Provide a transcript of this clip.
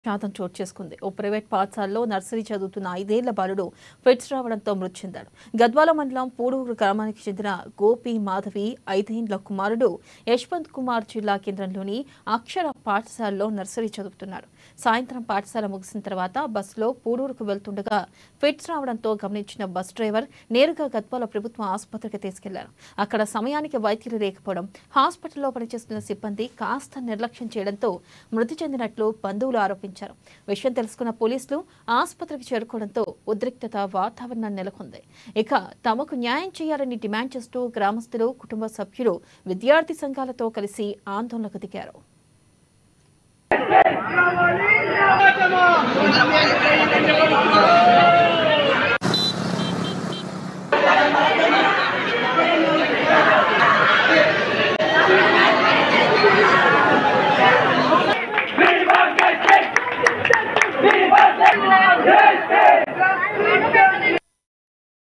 శాతం చోటు చేసుకుంది ఓ ప్రైవేట్ పాఠశాలలో నర్సరీ చదువుతున్న ఐదేళ్ల బాలుడు ఫిట్స్ రావడంతో మృతి చెందాడు గద్వాల మండలం పూడూరు గ్రామానికి చెందిన గోపి మాధవి ఐదేండ్ల కుమారుడు యశ్వంత్ కుమార్ జిల్లా కేంద్రంలోని అక్షర పాఠశాలలో నర్సరీ చదువుతున్నాడు సాయంత్రం పాఠశాల ముగిసిన తర్వాత బస్సులో పూడూరుకు వెళ్తుండగా ఫిట్స్ రావడంతో గమనించిన బస్ డ్రైవర్ నేరుగా గద్వాల ప్రభుత్వ ఆసుపత్రికి తీసుకెళ్లారు అక్కడ సమయానికి వైద్యులు లేకపోవడం హాస్పిటల్లో పనిచేస్తున్న సిబ్బంది కాస్త నిర్లక్ష్యం చేయడంతో మృతి చెందినట్లు బంధువులు ఆరోపించారు విషయం తెలుసుకున్న పోలీసులు ఆసుపత్రికి చేరుకోవడంతో ఉద్రిక్తత వాతావరణం నెలకొంది ఇక తమకు న్యాయం చేయాలని డిమాండ్ చేస్తూ గ్రామస్తులు కుటుంబ సభ్యులు విద్యార్థి సంఘాలతో కలిసి ఆందోళనకు దిగారు న్యాయమా